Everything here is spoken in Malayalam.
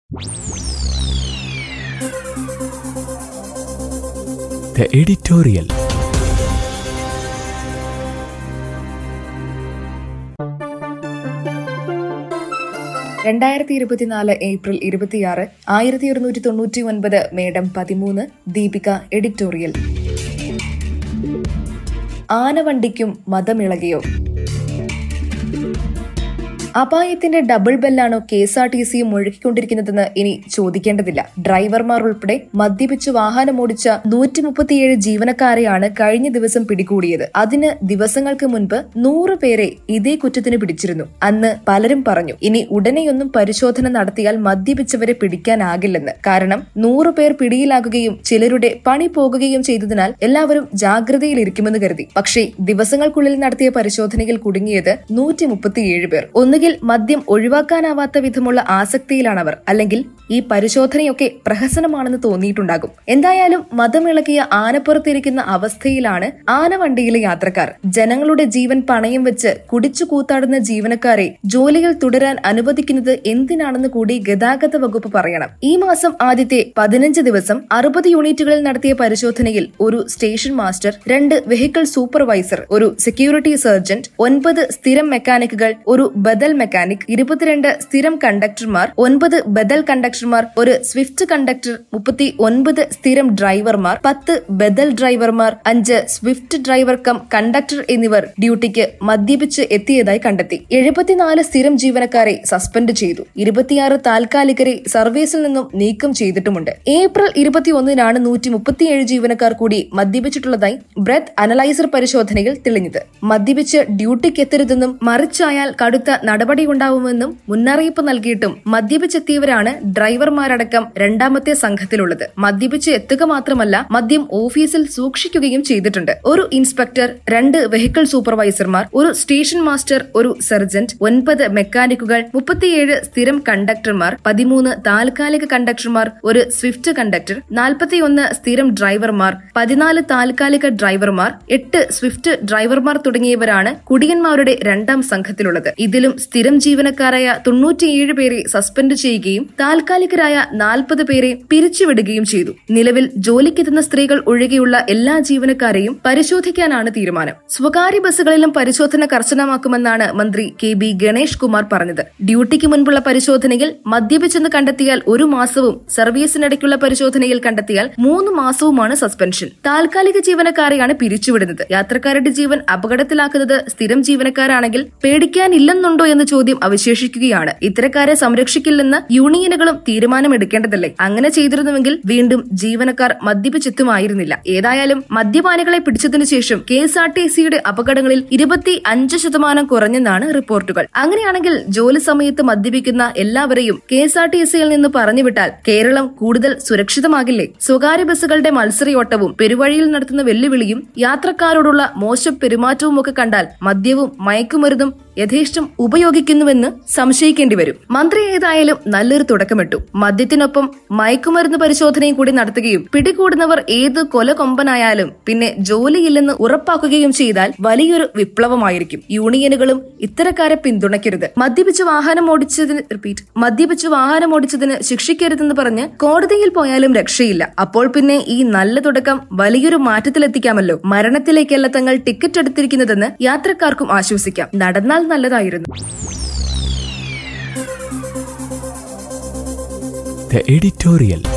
The editorial. രണ്ടായിരത്തി ഇരുപത്തിനാല് ഏപ്രിൽ ഇരുപത്തിയാറ് ആയിരത്തി ഒരുന്നൂറ്റി തൊണ്ണൂറ്റി ഒൻപത് മേഡം പതിമൂന്ന് ദീപിക എഡിറ്റോറിയൽ ആനവണ്ടിക്കും മതമിളകയോ അപായത്തിന്റെ ഡബിൾ ബെല്ലാണോ K S R T C മുഴക്കിക്കൊണ്ടിരിക്കുന്നതെന്ന് ഇനി ചോദിക്കേണ്ടതില്ല ഡ്രൈവർമാർ ഉൾപ്പെടെ മദ്യപിച്ച് വാഹനമോടിച്ച നൂറ്റി മുപ്പത്തിയേഴ് ജീവനക്കാരെയാണ് കഴിഞ്ഞ ദിവസം പിടികൂടിയത് അതിന് ദിവസങ്ങൾക്ക് മുൻപ് നൂറ് പേരെ ഇതേ കുറ്റത്തിന് പിടിച്ചിരുന്നു അന്ന് പലരും പറഞ്ഞു ഇനി ഉടനെയൊന്നും പരിശോധന നടത്തിയാൽ മദ്യപിച്ചവരെ പിടിക്കാനാകില്ലെന്ന് കാരണം നൂറ് പേർ പിടിയിലാകുകയും ചിലരുടെ പണി പോകുകയും ചെയ്തതിനാൽ എല്ലാവരും ജാഗ്രതയിലിരിക്കുമെന്ന് കരുതി പക്ഷേ ദിവസങ്ങൾക്കുള്ളിൽ നടത്തിയ പരിശോധനയിൽ കുടുങ്ങിയത് നൂറ്റി മുപ്പത്തിയേഴ് പേർ ഒന്നുകിൽ മദ്യം ഒഴിവാക്കാനാവാത്ത വിധമുള്ള ആസക്തിയിലാണവർ അല്ലെങ്കിൽ ഈ പരിശോധനയൊക്കെ പ്രഹസനമാണെന്ന് തോന്നിയിട്ടുണ്ടാകും എന്തായാലും മതമിളകിയ ആനപ്പുറത്തിരിക്കുന്ന അവസ്ഥയിലാണ് ആനവണ്ടിയിലെ യാത്രക്കാർ ജനങ്ങളുടെ ജീവൻ പണയം വെച്ച് കുടിച്ചു കൂത്താടുന്ന ജീവനക്കാരെ ജോലിയിൽ തുടരാൻ അനുവദിക്കുന്നത് എന്തിനാണെന്ന് കൂടി ഗതാഗത വകുപ്പ് പറയണം ഈ മാസം ആദ്യത്തെ പതിനഞ്ച് ദിവസം അറുപത് യൂണിറ്റുകളിൽ നടത്തിയ പരിശോധനയിൽ ഒരു സ്റ്റേഷൻ മാസ്റ്റർ രണ്ട് വെഹിക്കിൾ സൂപ്പർവൈസർ ഒരു സെക്യൂരിറ്റി സർജന്റ് ഒൻപത് സ്ഥിരം മെക്കാനിക്കുകൾ ഒരു ബദൽ മെക്കാനിക് ഇരുപത്തിരണ്ട് സ്ഥിരം കണ്ടക്ടർമാർ ഒൻപത് ബദൽ കണ്ടക്ടർമാർ ഒരു സ്വിഫ്റ്റ് കണ്ടക്ടർ മുപ്പത്തി ഒൻപത് സ്ഥിരം ഡ്രൈവർമാർ പത്ത് ബദൽ ഡ്രൈവർമാർ അഞ്ച് സ്വിഫ്റ്റ് ഡ്രൈവർ കം കണ്ടക്ടർ എന്നിവർ ഡ്യൂട്ടിക്ക് മദ്യപിച്ച് എത്തിയതായി കണ്ടെത്തി എഴുപത്തിനാല് സ്ഥിരം ജീവനക്കാരെ സസ്പെൻഡ് ചെയ്തു ഇരുപത്തിയാറ് താൽക്കാലികരെ സർവീസിൽ നിന്നും നീക്കം ചെയ്തിട്ടുമുണ്ട് ഏപ്രിൽ ഇരുപത്തിയൊന്നിനാണ് നൂറ്റി മുപ്പത്തിയേഴ് ജീവനക്കാർ കൂടി മദ്യപിച്ചിട്ടുള്ളതായി ബ്രെത്ത് അനലൈസർ പരിശോധനയിൽ തെളിഞ്ഞത് മദ്യപിച്ച് ഡ്യൂട്ടിക്ക് എത്തരുതെന്നും മറിച്ചായാൽ കടുത്ത നടപടിയുണ്ടാവുമെന്നും മുന്നറിയിപ്പ് നൽകിയിട്ടും മദ്യപിച്ചെത്തിയവരാണ് ഡ്രൈവർമാരടക്കം രണ്ടാമത്തെ സംഘത്തിലുള്ളത് മദ്യപിച്ച് എത്തുക മാത്രമല്ല മദ്യം ഓഫീസിൽ സൂക്ഷിക്കുകയും ചെയ്തിട്ടുണ്ട് ഒരു ഇൻസ്പെക്ടർ രണ്ട് വെഹിക്കിൾ സൂപ്പർവൈസർമാർ ഒരു സ്റ്റേഷൻ മാസ്റ്റർ ഒരു സർജന്റ് ഒൻപത് മെക്കാനിക്കുകൾ മുപ്പത്തിയേഴ് സ്ഥിരം കണ്ടക്ടർമാർ പതിമൂന്ന് താൽക്കാലിക കണ്ടക്ടർമാർ ഒരു സ്വിഫ്റ്റ് കണ്ടക്ടർ നാൽപ്പത്തിയൊന്ന് സ്ഥിരം ഡ്രൈവർമാർ പതിനാല് താൽക്കാലിക ഡ്രൈവർമാർ എട്ട് സ്വിഫ്റ്റ് ഡ്രൈവർമാർ തുടങ്ങിയവരാണ് കുടിയന്മാരുടെ രണ്ടാം സംഘത്തിലുള്ളത് ഇതിലും സ്ഥിരം ജീവനക്കാരായ തൊണ്ണൂറ്റിയേഴ് പേരെ സസ്പെൻഡ് ചെയ്യുകയും താൽക്കാലികരായ നാൽപ്പത് പേരെ പിരിച്ചുവിടുകയും ചെയ്തു നിലവിൽ ജോലിക്കെത്തുന്ന സ്ത്രീകൾ ഒഴികെയുള്ള എല്ലാ ജീവനക്കാരെയും പരിശോധിക്കാനാണ് തീരുമാനം സ്വകാര്യ ബസ്സുകളിലും പരിശോധന കർശനമാക്കുമെന്നാണ് മന്ത്രി കെ ബി ഗണേഷ് കുമാർ പറഞ്ഞത് ഡ്യൂട്ടിക്ക് മുൻപുള്ള പരിശോധനയിൽ മദ്യപിച്ചെന്ന് കണ്ടെത്തിയാൽ ഒരു മാസവും സർവീസിനിടയ്ക്കുള്ള പരിശോധനയിൽ കണ്ടെത്തിയാൽ മൂന്ന് മാസവുമാണ് സസ്പെൻഷൻ താൽക്കാലിക ജീവനക്കാരെയാണ് പിരിച്ചുവിടുന്നത് യാത്രക്കാരുടെ ജീവൻ അപകടത്തിലാക്കുന്നത് സ്ഥിരം ജീവനക്കാരാണെങ്കിൽ പേടിക്കാനില്ലെന്നുണ്ടോ എന്ന ചോദ്യം അവശേഷിക്കുകയാണ് ഇത്തരക്കാരെ സംരക്ഷിക്കില്ലെന്ന് യൂണിയനുകളും തീരുമാനമെടുക്കേണ്ടതല്ലേ അങ്ങനെ ചെയ്തിരുന്നുവെങ്കിൽ വീണ്ടും ജീവനക്കാർ മദ്യപിച്ചെത്തുമായിരുന്നില്ല ഏതായാലും മദ്യപാനികളെ പിടിച്ചതിനു ശേഷം കെ എസ് ആർ ടി സിയുടെ അപകടങ്ങളിൽ ഇരുപത്തി അഞ്ച് ശതമാനം കുറഞ്ഞെന്നാണ് റിപ്പോർട്ടുകൾ അങ്ങനെയാണെങ്കിൽ ജോലി സമയത്ത് മദ്യപിക്കുന്ന എല്ലാവരെയും കെ എസ് ആർ ടി സിയിൽ നിന്ന് പറഞ്ഞുവിട്ടാൽ കേരളം കൂടുതൽ സുരക്ഷിതമാകില്ലേ സ്വകാര്യ ബസ്സുകളുടെ മത്സരയോട്ടവും പെരുവഴിയിൽ നടത്തുന്ന വെല്ലുവിളിയും യാത്രക്കാരോടുള്ള മോശം പെരുമാറ്റവും ഒക്കെ കണ്ടാൽ മദ്യവും മയക്കുമരുന്നും യഥേഷ്ടം ഉപയോഗിക്കുന്നുവെന്ന് സംശയിക്കേണ്ടി വരും മന്ത്രി ഏതായാലും നല്ലൊരു തുടക്കമിട്ടു മദ്യത്തിനൊപ്പം മയക്കുമരുന്ന് പരിശോധനയും കൂടി നടത്തുകയും പിടികൂടുന്നവർ ഏത് കൊല കൊമ്പനായാലും പിന്നെ ജോലിയില്ലെന്ന് ഉറപ്പാക്കുകയും ചെയ്താൽ വലിയൊരു വിപ്ലവമായിരിക്കും യൂണിയനുകളും ഇത്തരക്കാരെ പിന്തുണയ്ക്കരുത് മദ്യപിച്ച് വാഹനം ഓടിച്ചതിന് റിപ്പീറ്റ് മദ്യപിച്ച് വാഹനം ഓടിച്ചതിന് ശിക്ഷിക്കരുതെന്ന് പറഞ്ഞ് കോടതിയിൽ പോയാലും രക്ഷയില്ല അപ്പോൾ പിന്നെ ഈ നല്ല തുടക്കം വലിയൊരു മാറ്റത്തിലെത്തിക്കാമല്ലോ മരണത്തിലേക്കല്ല തങ്ങൾ ടിക്കറ്റ് എടുത്തിരിക്കുന്നതെന്ന് യാത്രക്കാർക്കും ആശ്വസിക്കാം നടന്നാൽ നല്ലതായിരുന്നു The editorial.